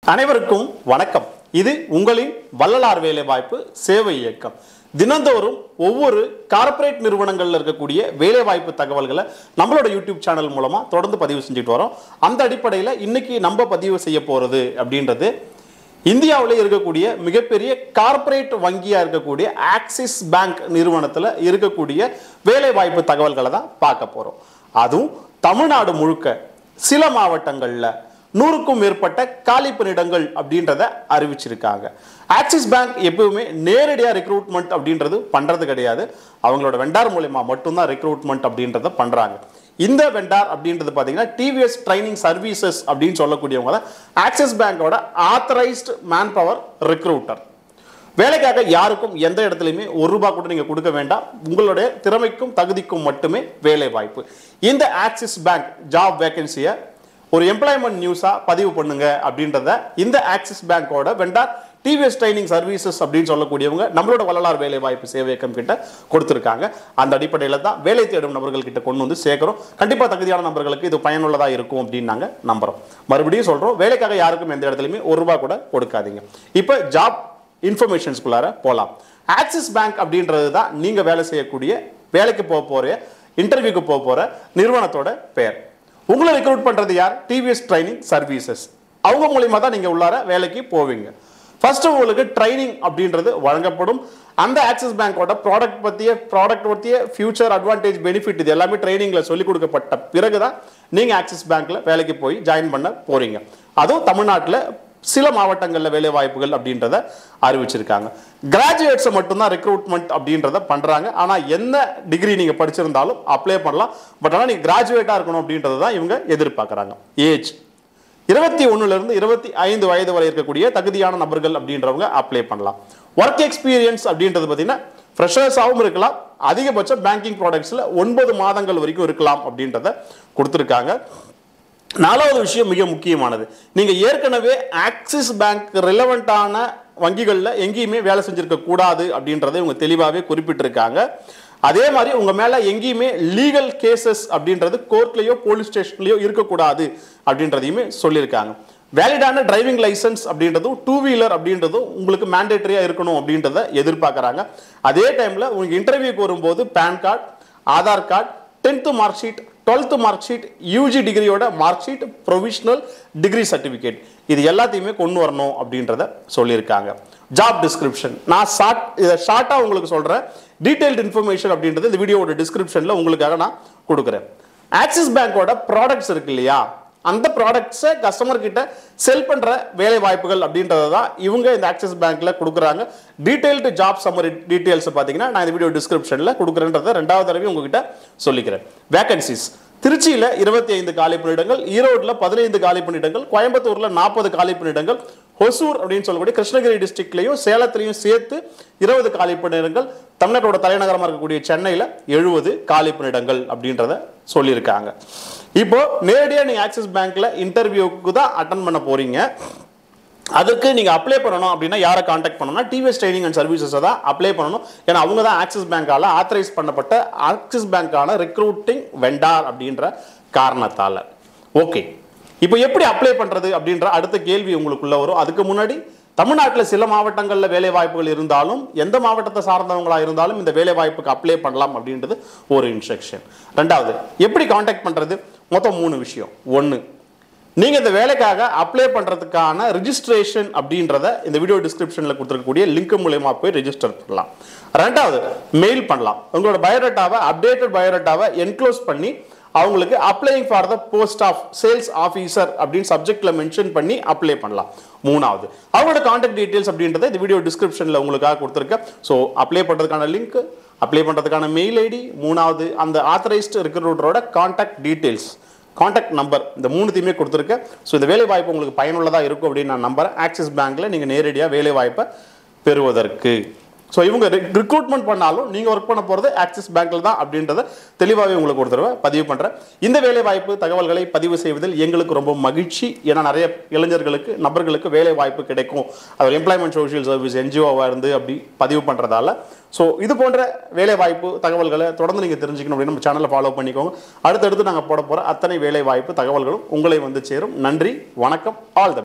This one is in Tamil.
அனைவருக்கும் வணக்கம் இது உங்களின் வள்ளலார் வேலைவாய்ப்பு சேவை இயக்கம் தினந்தோறும் ஒவ்வொரு கார்ப்பரேட் நிறுவனங்கள்ல இருக்கக்கூடிய வேலைவாய்ப்பு தகவல்களை நம்மளோட யூடியூப் சேனல் மூலமா தொடர்ந்து பதிவு செஞ்சுட்டு வரோம் அந்த அடிப்படையில் இன்னைக்கு நம்ம பதிவு செய்ய போறது அப்படின்றது இந்தியாவில் இருக்கக்கூடிய மிகப்பெரிய கார்ப்பரேட் வங்கியா இருக்கக்கூடிய ஆக்சிஸ் பேங்க் நிறுவனத்தில் இருக்கக்கூடிய வேலைவாய்ப்பு தகவல்களை தான் பார்க்க போறோம் அதுவும் தமிழ்நாடு முழுக்க சில மாவட்டங்களில் நூறுக்கும் மேற்பட்ட காலி பணியிடங்கள் அப்படின்றத அறிவிச்சிருக்காங்க ஆக்சிஸ் பேங்க் எப்பவுமே நேரடியாக ரெக்ரூட்மெண்ட் அப்படின்றது பண்றது கிடையாது அவங்களோட வெண்டார் மூலயமா மட்டும்தான் ரெக்ரூட்மெண்ட் அப்படின்றத பண்றாங்க இந்த வெண்டார் அப்படின்றது பார்த்தீங்கன்னா டிவிஎஸ் ட்ரைனிங் சர்வீசஸ் அப்படின்னு சொல்லக்கூடியவங்க தான் ஆக்சிஸ் பேங்கோட ஆத்தரைஸ்டு மேன் பவர் ரெக்ரூட்டர் வேலைக்காக யாருக்கும் எந்த இடத்துலையுமே ஒரு ரூபாய் கூட நீங்க கொடுக்க வேண்டாம் உங்களுடைய திறமைக்கும் தகுதிக்கும் மட்டுமே வேலை வாய்ப்பு இந்த ஆக்சிஸ் பேங்க் ஜாப் வேகன்சியை ஒரு எம்ப்ளாய்மெண்ட் நியூஸா பதிவு பண்ணுங்க அப்படின்றத இந்த ஆக்சிஸ் பேங்கோட வெண்டார் டிவிஎஸ் ட்ரைனிங் சர்வீசஸ் அப்படின்னு சொல்லக்கூடியவங்க நம்மளோட வள்ளலார் வேலை வாய்ப்பு சேவை இயக்கம் கிட்ட கொடுத்துருக்காங்க அந்த அடிப்படையில் தான் வேலை தேடும் நபர்கள் கிட்ட கொண்டு வந்து சேர்க்கிறோம் கண்டிப்பாக தகுதியான நபர்களுக்கு இது பயனுள்ளதாக இருக்கும் அப்படின்னு நாங்கள் நம்புறோம் மறுபடியும் சொல்றோம் வேலைக்காக யாருக்கும் எந்த இடத்துலையுமே ஒரு ரூபாய் கூட கொடுக்காதீங்க இப்போ ஜாப் இன்ஃபர்மேஷன்ஸ்குள்ளார போகலாம் ஆக்சிஸ் பேங்க் அப்படின்றது தான் நீங்க வேலை செய்யக்கூடிய வேலைக்கு போக போற இன்டர்வியூக்கு போக போற நிறுவனத்தோட பெயர் உங்களை ரெக்ரூட் பண்றது யார் டிவிஎஸ் ட்ரைனிங் சர்வீசஸ் அவங்க மூலியமா தான் நீங்க உள்ளார வேலைக்கு போவீங்க ஃபர்ஸ்ட் உங்களுக்கு ட்ரைனிங் அப்படின்றது வழங்கப்படும் அந்த ஆக்சிஸ் பேங்கோட ப்ராடக்ட் பத்திய ப்ராடக்ட் பத்திய ஃபியூச்சர் அட்வான்டேஜ் பெனிஃபிட் இது எல்லாமே ட்ரைனிங்ல சொல்லிக் கொடுக்கப்பட்ட பிறகுதான் நீங்க ஆக்சிஸ் பேங்க்ல வேலைக்கு போய் ஜாயின் பண்ண போறீங்க அதுவும் தமிழ்நாட்டில் சில மாவட்டங்களில் வேலை வாய்ப்புகள் அப்படின்றத அறிவிச்சிருக்காங்க கிராஜுவேட்ஸை மட்டும்தான் ரெக்ரூட்மெண்ட் அப்படின்றத பண்றாங்க ஆனா என்ன டிகிரி நீங்க படிச்சிருந்தாலும் அப்ளை பண்ணலாம் பட் ஆனால் நீங்க கிராஜுவேட்டா இருக்கணும் அப்படின்றத தான் இவங்க எதிர்பார்க்கறாங்க ஏஜ் இருபத்தி ஒண்ணுல இருந்து இருபத்தி ஐந்து வயது வரை இருக்கக்கூடிய தகுதியான நபர்கள் அப்படின்றவங்க அப்ளை பண்ணலாம் ஒர்க் எக்ஸ்பீரியன்ஸ் அப்படின்றது பார்த்தீங்கன்னா ஃப்ரெஷர்ஸாகவும் இருக்கலாம் அதிகபட்சம் பேங்கிங் ப்ராடக்ட்ஸில் ஒன்பது மாதங்கள் வரைக்கும் இருக்கலாம் அப்படின்றத கொடுத்துருக்காங்க நாலாவது விஷயம் மிக முக்கியமானது நீங்க ஏற்கனவே ஆக்சிஸ் பேங்க் ரிலவெண்டான வங்கிகளில் எங்கேயுமே வேலை செஞ்சிருக்க கூடாது அப்படின்றதை இவங்க தெளிவாகவே குறிப்பிட்டிருக்காங்க அதே மாதிரி உங்க மேல எங்கேயுமே லீகல் கேசஸ் அப்படின்றது கோர்ட்லயோ போலீஸ் ஸ்டேஷன்லயோ இருக்கக்கூடாது அப்படின்றதையுமே சொல்லியிருக்காங்க வேலிடான டிரைவிங் லைசன்ஸ் அப்படின்றதும் டூ வீலர் அப்படின்றதும் உங்களுக்கு மேண்டேட்டரியா இருக்கணும் அப்படின்றத எதிர்பார்க்கறாங்க அதே டைம்ல உங்களுக்கு இன்டர்வியூக்கு வரும்போது pan card Aadhaar card tenth mark sheet twelfth mark sheet UG டிகிரியோட mark sheet provisional degree certificate இது எல்லாத்தையுமே கொண்டு வரணும் அப்படின்றத சொல்லியிருக்காங்க ஜாப் டிஸ்கிரிப்ஷன் நான் ஷார்ட் இதை ஷார்ட்டாக உங்களுக்கு சொல்கிறேன் டீடைல்டு இன்ஃபர்மேஷன் அப்படின்றது இந்த வீடியோவோட டிஸ்கிரிப்ஷனில் உங்களுக்காக நான் கொடுக்குறேன் ஆக்சிஸ் பேங்கோட ப்ராடக்ட்ஸ் இருக்கு இல்லையா அந்த ப்ராடக்ட்ஸை கஸ்டமர் கிட்ட செல் பண்ற வேலை வாய்ப்புகள் அப்படின்றத தான் இவங்க இந்த ஆக்சிஸ் பேங்க்ல கொடுக்குறாங்க டீடைல்டு ஜாப் சம்மரி டீடைல்ஸ் பார்த்தீங்கன்னா நான் இந்த வீடியோ டிஸ்கிரிப்ஷனில் கொடுக்குறேன்றதை ரெண்டாவது தடவை உங்ககிட்ட சொல்லிக்கிறேன் வேகன்சிஸ் திருச்சியில இருபத்தி ஐந்து காலி பணியிடங்கள் ஈரோடுல பதினைந்து காலி பணியிடங்கள் கோயம்புத்தூர்ல நாற்பது காலி பணியிடங்கள் ஹொசூர் அப்படின்னு சொல்லக்கூடிய கிருஷ்ணகிரி டிஸ்ட்ரிக்ட்லையும் சேலத்திலையும் சேர்த்து இருபது காலி பணியிடங்கள் தமிழ்நாட்டோட தலைநகரமாக இருக்கக்கூடிய சென்னையில் எழுபது காலி பணியிடங்கள் அப்படின்றத சொல்லியிருக்காங்க இப்போ நேரடியாக நீங்கள் ஆக்சிஸ் பேங்க்ல இன்டர்வியூக்கு தான் அட்டன் பண்ண போறீங்க அதுக்கு நீங்க அப்ளை பண்ணணும் அப்படின்னா யாரை காண்டாக்ட் பண்ணணும்னா டிவிஎஸ் ட்ரைனிங் அண்ட் சர்வீசஸை தான் அப்ளை பண்ணணும் ஏன்னா அவங்க தான் ஆக்சிஸ் பேங்கால ஆத்தரைஸ் பண்ணப்பட்ட ஆக்சிஸ் பேங்கான ரெக்ரூட்டிங் வெண்டார் அப்படின்ற காரணத்தால ஓகே இப்போ எப்படி அப்ளை பண்றது அப்படின்ற அடுத்த கேள்வி உங்களுக்குள்ள வரும் அதுக்கு முன்னாடி தமிழ்நாட்டில் சில மாவட்டங்களில் வேலை வாய்ப்புகள் இருந்தாலும் எந்த மாவட்டத்தை சார்ந்தவங்களா இருந்தாலும் இந்த வேலை வாய்ப்புக்கு அப்ளை பண்ணலாம் அப்படின்றது ஒரு இன்ஸ்ட்ரக்ஷன் ரெண்டாவது எப்படி காண்டாக்ட் பண்றது மொத்தம் மூணு விஷயம் ஒன்று நீங்க இந்த வேலைக்காக அப்ளை பண்றதுக்கான ரிஜிஸ்ட்ரேஷன் அப்படின்றத இந்த வீடியோ டிஸ்கிரிப்ஷன்ல கொடுத்துருக்கக்கூடிய லிங்க் மூலயமா போய் ரெஜிஸ்டர் பண்ணலாம் ரெண்டாவது மெயில் பண்ணலாம் உங்களோட பயோடேட்டாவை அப்டேட்டட் பயோடேட்டாவை என்க்ளோஸ் பண்ணி அவங்களுக்கு applying for the post of sales officer அப்படின்னு சப்ஜெக்ட்ல மென்ஷன் பண்ணி அப்ளை பண்ணலாம் மூணாவது அவங்களோட கான்டாக்ட் டீடைல்ஸ் அப்படின்றத இந்த வீடியோ டிஸ்கிரிப்ஷன்ல உங்களுக்காக கொடுத்துருக்கேன் ஸோ அப்ளை பண்றதுக்கான லிங்க் அப்ளை பண்றதுக்கான மெயில் ஐடி மூணாவது அந்த ஆத்தரைஸ்டு ரெக்ரூட்டரோட கான்டாக்ட் டீடைல்ஸ் காண்டாக்ட் நம்பர் இந்த மூணுத்தையுமே கொடுத்துருக்கேன் ஸோ இந்த வேலை வாய்ப்பு உங்களுக்கு பயனுள்ளதாக இருக்கும் அப்படின்னு நான் நம்புறேன் ஆக்சிஸ் பேங்க்ல நீங்கள் நேரடியாக வேலை வாய்ப்பை பெறுவதற்கு ஸோ இவங்க ரிக்ரூட்மெண்ட் பண்ணாலும் நீங்கள் ஒர்க் பண்ண போகிறது ஆக்சிஸ் பேங்க்கில் தான் அப்படின்றத தெளிவாகவே உங்களுக்கு ஒரு தடவை பதிவு பண்ணுறேன் இந்த வேலை வாய்ப்பு தகவல்களை பதிவு செய்வதில் எங்களுக்கு ரொம்ப மகிழ்ச்சி ஏன்னா நிறைய இளைஞர்களுக்கு நபர்களுக்கு வேலை வாய்ப்பு கிடைக்கும் அது எம்ப்ளாய்மெண்ட் சோஷியல் சர்வீஸ் என்ஜிஓவாக இருந்து அப்படி பதிவு பண்ணுறதால ஸோ இது போன்ற வேலை வாய்ப்பு தகவல்களை தொடர்ந்து நீங்கள் தெரிஞ்சுக்கணும் அப்படின்னு நம்ம சேனலை ஃபாலோ பண்ணிக்கோங்க அடுத்தடுத்து நாங்கள் போட போகிற அத்தனை வேலை வாய்ப்பு தகவல்களும் உங்களை வந்து சேரும் நன்றி வணக்கம் ஆல் த